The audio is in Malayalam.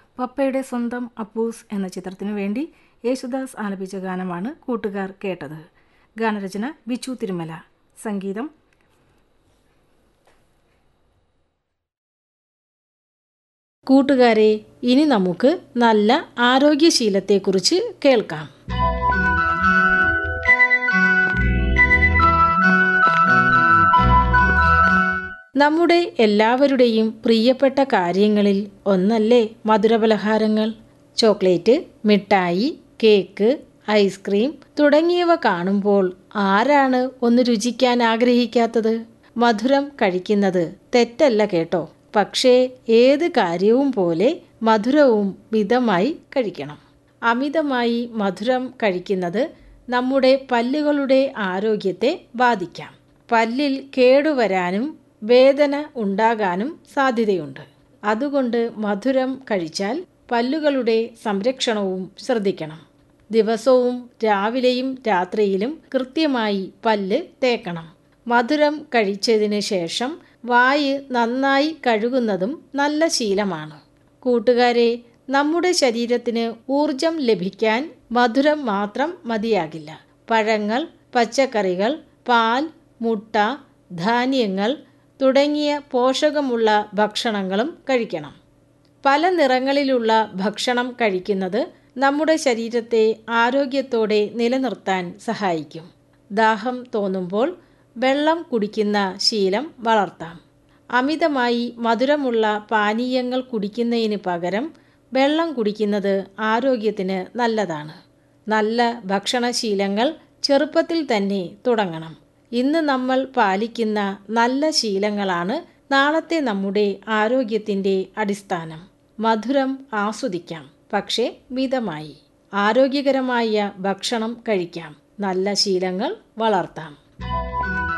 പപ്പയുടെ സ്വന്തം അപ്പൂസ് എന്ന ചിത്രത്തിനു വേണ്ടി യേശുദാസ് ആലപിച്ച ഗാനമാണ് കൂട്ടുകാർ കേട്ടത് ഗാനരചന ബിച്ചു തിരുമല സംഗീതം കൂട്ടുകാരെ ഇനി നമുക്ക് നല്ല ആരോഗ്യശീലത്തെക്കുറിച്ച് കേൾക്കാം നമ്മുടെ എല്ലാവരുടെയും പ്രിയപ്പെട്ട കാര്യങ്ങളിൽ ഒന്നല്ലേ മധുരപലഹാരങ്ങൾ ചോക്ലേറ്റ് മിഠായി കേക്ക് ഐസ്ക്രീം തുടങ്ങിയവ കാണുമ്പോൾ ആരാണ് ഒന്ന് രുചിക്കാൻ ആഗ്രഹിക്കാത്തത് മധുരം കഴിക്കുന്നത് തെറ്റല്ല കേട്ടോ പക്ഷേ ഏത് കാര്യവും പോലെ മധുരവും മിതമായി കഴിക്കണം അമിതമായി മധുരം കഴിക്കുന്നത് നമ്മുടെ പല്ലുകളുടെ ആരോഗ്യത്തെ ബാധിക്കാം പല്ലിൽ കേടുവരാനും വേദന ഉണ്ടാകാനും സാധ്യതയുണ്ട് അതുകൊണ്ട് മധുരം കഴിച്ചാൽ പല്ലുകളുടെ സംരക്ഷണവും ശ്രദ്ധിക്കണം ദിവസവും രാവിലെയും രാത്രിയിലും കൃത്യമായി പല്ല് തേക്കണം മധുരം കഴിച്ചതിന് ശേഷം വായ് നന്നായി കഴുകുന്നതും നല്ല ശീലമാണ് കൂട്ടുകാരെ നമ്മുടെ ശരീരത്തിന് ഊർജം ലഭിക്കാൻ മധുരം മാത്രം മതിയാകില്ല പഴങ്ങൾ പച്ചക്കറികൾ പാൽ മുട്ട ധാന്യങ്ങൾ തുടങ്ങിയ പോഷകമുള്ള ഭക്ഷണങ്ങളും കഴിക്കണം പല നിറങ്ങളിലുള്ള ഭക്ഷണം കഴിക്കുന്നത് നമ്മുടെ ശരീരത്തെ ആരോഗ്യത്തോടെ നിലനിർത്താൻ സഹായിക്കും ദാഹം തോന്നുമ്പോൾ വെള്ളം കുടിക്കുന്ന ശീലം വളർത്താം അമിതമായി മധുരമുള്ള പാനീയങ്ങൾ കുടിക്കുന്നതിന് പകരം വെള്ളം കുടിക്കുന്നത് ആരോഗ്യത്തിന് നല്ലതാണ് നല്ല ഭക്ഷണശീലങ്ങൾ ചെറുപ്പത്തിൽ തന്നെ തുടങ്ങണം ഇന്ന് നമ്മൾ പാലിക്കുന്ന നല്ല ശീലങ്ങളാണ് നാളത്തെ നമ്മുടെ ആരോഗ്യത്തിൻ്റെ അടിസ്ഥാനം മധുരം ആസ്വദിക്കാം പക്ഷേ മിതമായി ആരോഗ്യകരമായ ഭക്ഷണം കഴിക്കാം നല്ല ശീലങ്ങൾ വളർത്താം